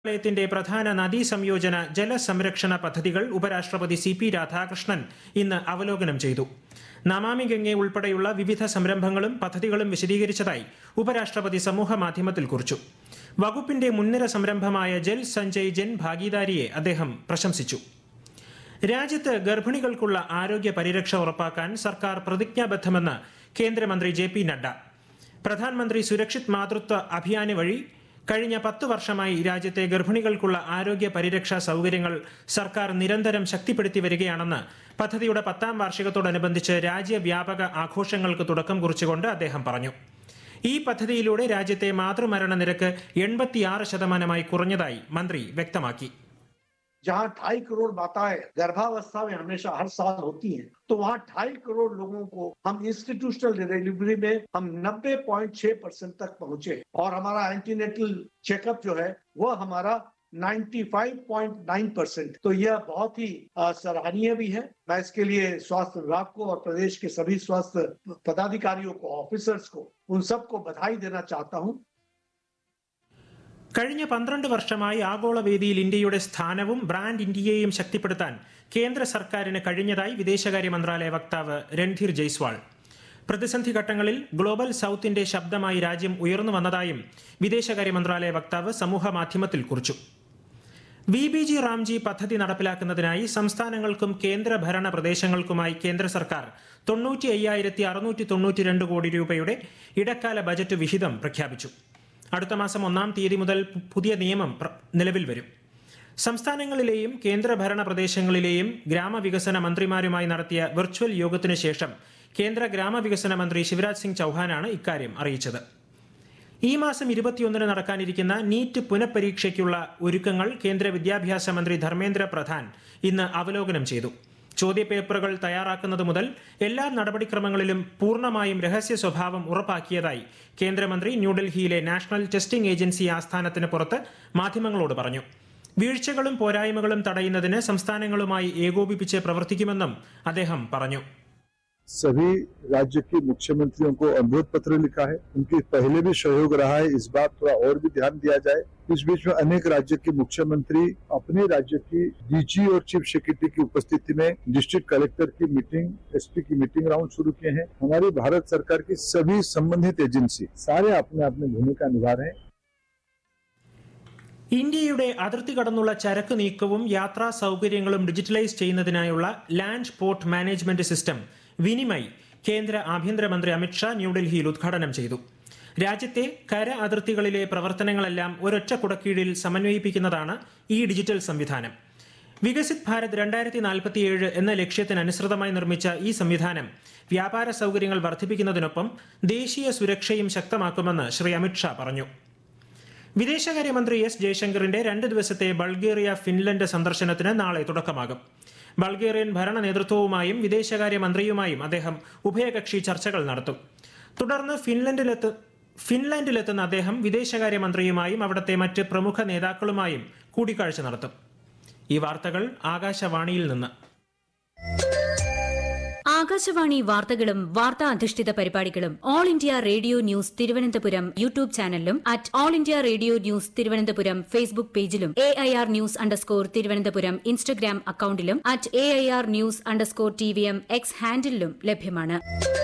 ത്തിന്റെ പ്രധാന നദീ സംയോജന ജലസംരക്ഷണ പദ്ധതികൾ ഉപരാഷ്ട്രപതി സി പി രാധാകൃഷ്ണൻ ഇന്ന് അവലോകനം ചെയ്തു നമാമി ഗംഗെ ഉൾപ്പെടെയുള്ള വിവിധ സംരംഭങ്ങളും പദ്ധതികളും വിശദീകരിച്ചതായി ഉപരാഷ്ട്രപതി സമൂഹ മാധ്യമത്തിൽ കുറിച്ചു വകുപ്പിന്റെ മുൻനിര സംരംഭമായ ജൽ സഞ്ജയ് ജൻ ഭാഗീദാരിയെ അദ്ദേഹം പ്രശംസിച്ചു രാജ്യത്ത് ഗർഭിണികൾക്കുള്ള ആരോഗ്യ പരിരക്ഷ ഉറപ്പാക്കാൻ സർക്കാർ പ്രതിജ്ഞാബദ്ധമെന്ന് കേന്ദ്രമന്ത്രി ജെ പി നഡ്ഡ പ്രധാനമന്ത്രി സുരക്ഷിത് മാതൃത്വ അഭിയാന് വഴി കഴിഞ്ഞ പത്ത് വർഷമായി രാജ്യത്തെ ഗർഭിണികൾക്കുള്ള ആരോഗ്യ പരിരക്ഷാ സൗകര്യങ്ങൾ സർക്കാർ നിരന്തരം ശക്തിപ്പെടുത്തി വരികയാണെന്ന് പദ്ധതിയുടെ പത്താം വാർഷികത്തോടനുബന്ധിച്ച് രാജ്യവ്യാപക ആഘോഷങ്ങൾക്ക് തുടക്കം കുറിച്ചുകൊണ്ട് അദ്ദേഹം പറഞ്ഞു ഈ പദ്ധതിയിലൂടെ രാജ്യത്തെ മാതൃമരണ നിരക്ക് എൺപത്തിയാറ് ശതമാനമായി കുറഞ്ഞതായി മന്ത്രി വ്യക്തമാക്കി जहाँ ढाई करोड़ माताएं गर्भावस्था में हमेशा हर साल होती हैं तो वहाँ ढाई करोड़ लोगों को हम इंस्टीट्यूशनल डिलीवरी में हम 90.6 परसेंट तक पहुंचे और हमारा एंटीनेटल चेकअप जो है वह हमारा 95.9 परसेंट तो यह बहुत ही अ, सराहनीय भी है मैं इसके लिए स्वास्थ्य विभाग को और प्रदेश के सभी स्वास्थ्य पदाधिकारियों को ऑफिसर्स को उन सबको बधाई देना चाहता हूँ കഴിഞ്ഞ പന്ത്രണ്ട് വർഷമായി ആഗോളവേദിയിൽ ഇന്ത്യയുടെ സ്ഥാനവും ബ്രാൻഡ് ഇന്ത്യയെയും ശക്തിപ്പെടുത്താൻ കേന്ദ്ര സർക്കാരിന് കഴിഞ്ഞതായി വിദേശകാര്യ മന്ത്രാലയ വക്താവ് രൺധീർ ജയ്സ്വാൾ പ്രതിസന്ധി ഘട്ടങ്ങളിൽ ഗ്ലോബൽ സൌത്തിന്റെ ശബ്ദമായി രാജ്യം ഉയർന്നു വന്നതായും വിദേശകാര്യ മന്ത്രാലയ വക്താവ് സമൂഹ മാധ്യമത്തിൽ കുറിച്ചു വി ബി ജി റാംജി പദ്ധതി നടപ്പിലാക്കുന്നതിനായി സംസ്ഥാനങ്ങൾക്കും കേന്ദ്രഭരണ പ്രദേശങ്ങൾക്കുമായി കേന്ദ്ര സർക്കാർ തൊണ്ണൂറ്റി അയ്യായിരത്തി അറുന്നൂറ്റി തൊണ്ണൂറ്റി രണ്ട് കോടി രൂപയുടെ ഇടക്കാല ബജറ്റ് വിഹിതം പ്രഖ്യാപിച്ചു അടുത്ത മാസം ഒന്നാം തീയതി മുതൽ പു- പുതിയ നിയമം പ്ര- നിലവിൽ വരും സംസ്ഥാനങ്ങളിലെയും കേന്ദ്രഭരണ പ്രദേശങ്ങളിലെയും ഗ്രാമവികസന മന്ത്രിമാരുമായി നടത്തിയ വെർച്വൽ യോഗത്തിനു ശേഷം കേന്ദ്ര ഗ്രാമവികസന മന്ത്രി ശിവരാജ് സിംഗ് ചൌഹാനാണ് ഇക്കാര്യം അറിയിച്ചത് ഈ മാസം ഇരുപത്തിയൊന്നിന് നടക്കാനിരിക്കുന്ന നീറ്റ് പുനഃപരീക്ഷയ്ക്കുള്ള ഒരുക്കങ്ങൾ കേന്ദ്ര വിദ്യാഭ്യാസ മന്ത്രി ധർമ്മേന്ദ്ര പ്രധാൻ ഇന്ന് അവലോകനം ചെയ്തു ചോദ്യപേപ്പറുകൾ തയ്യാറാക്കുന്നത് മുതൽ എല്ലാ നടപടിക്രമങ്ങളിലും പൂർണ്ണമായും രഹസ്യ സ്വഭാവം ഉറപ്പാക്കിയതായി കേന്ദ്രമന്ത്രി ന്യൂഡൽഹിയിലെ നാഷണൽ ടെസ്റ്റിംഗ് ഏജൻസി ആസ്ഥാനത്തിന് പുറത്ത് മാധ്യമങ്ങളോട് പറഞ്ഞു വീഴ്ചകളും പോരായ്മകളും തടയുന്നതിന് സംസ്ഥാനങ്ങളുമായി ഏകോപിപ്പിച്ച് പ്രവർത്തിക്കുമെന്നും അദ്ദേഹം പറഞ്ഞു सभी राज्य के मुख्यमंत्रियों को अनुरोध पत्र लिखा है उनकी पहले भी सहयोग रहा है इस बार थोड़ा और भी ध्यान दिया जाए इस बीच में अनेक राज्य के मुख्यमंत्री अपने राज्य की डीजी और चीफ सेक्रेटरी की उपस्थिति में डिस्ट्रिक्ट कलेक्टर की मीटिंग एसपी की मीटिंग राउंड शुरू किए हैं हमारी भारत सरकार की सभी संबंधित एजेंसी सारे अपने अपने भूमिका निभा रहे हैं ഇന്ത്യയുടെ അതിർത്തി കടന്നുള്ള ചരക്ക് നീക്കവും യാത്രാ സൗകര്യങ്ങളും ഡിജിറ്റലൈസ് ചെയ്യുന്നതിനായുള്ള land port management system Vinimay കേന്ദ്ര ആഭ്യന്തരമന്ത്രി അമിത്ഷാ ന്യൂഡൽഹിയിൽ ഉദ്ഘാടനം ചെയ്തു രാജ്യത്തെ കര അതിർത്തികളിലെ പ്രവർത്തനങ്ങളെല്ലാം ഒരൊറ്റ കുടക്കീഴിൽ സമന്വയിപ്പിക്കുന്നതാണ് ഈ ഡിജിറ്റൽ സംവിധാനം വികസിത് ഭാരത് രണ്ടായിരത്തി നാൽപ്പത്തിയേഴ് എന്ന ലക്ഷ്യത്തിനനുസൃതമായി നിർമ്മിച്ച ഈ സംവിധാനം വ്യാപാര സൗകര്യങ്ങൾ വർദ്ധിപ്പിക്കുന്നതിനൊപ്പം ദേശീയ സുരക്ഷയും ശക്തമാക്കുമെന്ന് ശ്രീ അമിത്ഷാ പറഞ്ഞു വിദേശകാര്യമന്ത്രി എസ് ജയശങ്കറിന്റെ രണ്ട് ദിവസത്തെ ബൾഗേറിയ ഫിൻലൻഡ് സന്ദർശനത്തിന് നാളെ തുടക്കമാകും ബൾഗേറിയൻ ഭരണ നേതൃത്വവുമായും വിദേശകാര്യമന്ത്രിയുമായും അദ്ദേഹം ഉഭയകക്ഷി ചർച്ചകൾ നടത്തും തുടർന്ന് ഫിൻലൻഡിലെത്ത് ഫിൻലാൻഡിലെത്തുന്ന അദ്ദേഹം വിദേശകാര്യമന്ത്രിയുമായും അവിടുത്തെ മറ്റ് പ്രമുഖ നേതാക്കളുമായും കൂടിക്കാഴ്ച നടത്തും ഈ വാർത്തകൾ ആകാശവാണിയിൽ നിന്ന് ആകാശവാണി വാർത്തകളും വാർത്താ അധിഷ്ഠിത പരിപാടികളും All India Radio news Thiruvananthapuram YouTube ചാനലിലും at All India Radio news Thiruvananthapuram Facebook പേജിലും A I R news underscore Thiruvananthapuram Instagram അക്കൌണ്ടിലും at A I R news underscore T V M X ഹാൻഡിലും ലഭ്യമാണ്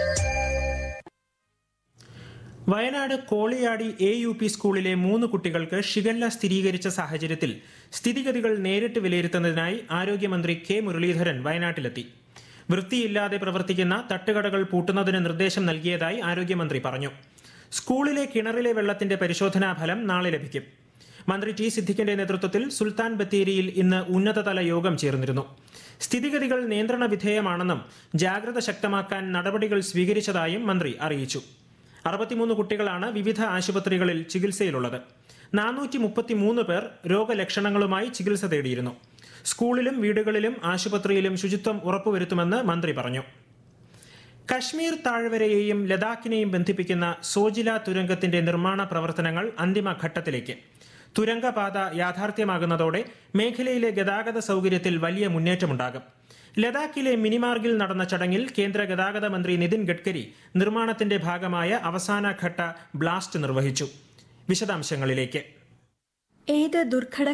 Wayanad Koliyadi A U P സ്കൂളിലെ മൂന്ന് കുട്ടികൾക്ക് ഷിഗല്ല സ്ഥിരീകരിച്ച സാഹചര്യത്തിൽ സ്ഥിതിഗതികൾ നേരിട്ട് വിലയിരുത്തുന്നതിനായി ആരോഗ്യമന്ത്രി കെ മുരളീധരൻ വയനാട്ടിലെത്തി വൃത്തിയില്ലാതെ പ്രവർത്തിക്കുന്ന തട്ടുകടകൾ പൂട്ടുന്നതിന് നിർദ്ദേശം നൽകിയതായി ആരോഗ്യമന്ത്രി പറഞ്ഞു സ്കൂളിലെ കിണറിലെ വെള്ളത്തിന്റെ പരിശോധനാ ഫലം നാളെ ലഭിക്കും മന്ത്രി ടി സിദ്ദിഖിന്റെ നേതൃത്വത്തിൽ സുൽത്താൻ ബത്തേരിയിൽ ഇന്ന് ഉന്നതതല യോഗം ചേർന്നിരുന്നു സ്ഥിതിഗതികൾ നിയന്ത്രണ വിധേയമാണെന്നും ജാഗ്രത ശക്തമാക്കാൻ നടപടികൾ സ്വീകരിച്ചതായും മന്ത്രി അറിയിച്ചു അറുപത്തിമൂന്ന് കുട്ടികളാണ് വിവിധ ആശുപത്രികളിൽ ചികിത്സയിലുള്ളത് നാനൂറ്റി മുപ്പത്തിമൂന്ന് പേർ രോഗലക്ഷണങ്ങളുമായി ചികിത്സ തേടിയിരുന്നു സ്കൂളിലും വീടുകളിലും ആശുപത്രിയിലും ശുചിത്വം ഉറപ്പുവരുത്തുമെന്ന് മന്ത്രി പറഞ്ഞു കശ്മീർ താഴ്വരയെയും ലഡാക്കിനെയും ബന്ധിപ്പിക്കുന്ന സോജില തുരങ്കത്തിന്റെ നിർമ്മാണ പ്രവർത്തനങ്ങൾ അന്തിമഘട്ടത്തിലേക്ക് തുരങ്കപാത യാഥാർത്ഥ്യമാകുന്നതോടെ മേഖലയിലെ ഗതാഗത സൗകര്യത്തിൽ വലിയ മുന്നേറ്റമുണ്ടാകും ലഡാക്കിലെ മിനിമാർഗിൽ നടന്ന ചടങ്ങിൽ കേന്ദ്ര ഗതാഗത മന്ത്രി നിതിൻ ഗഡ്കരി നിർമ്മാണത്തിന്റെ ഭാഗമായ അവസാനഘട്ട ബ്ലാസ്റ്റ് നിർവഹിച്ചു വിശദാംശങ്ങളിലേക്ക് ഏത് ദുർഘട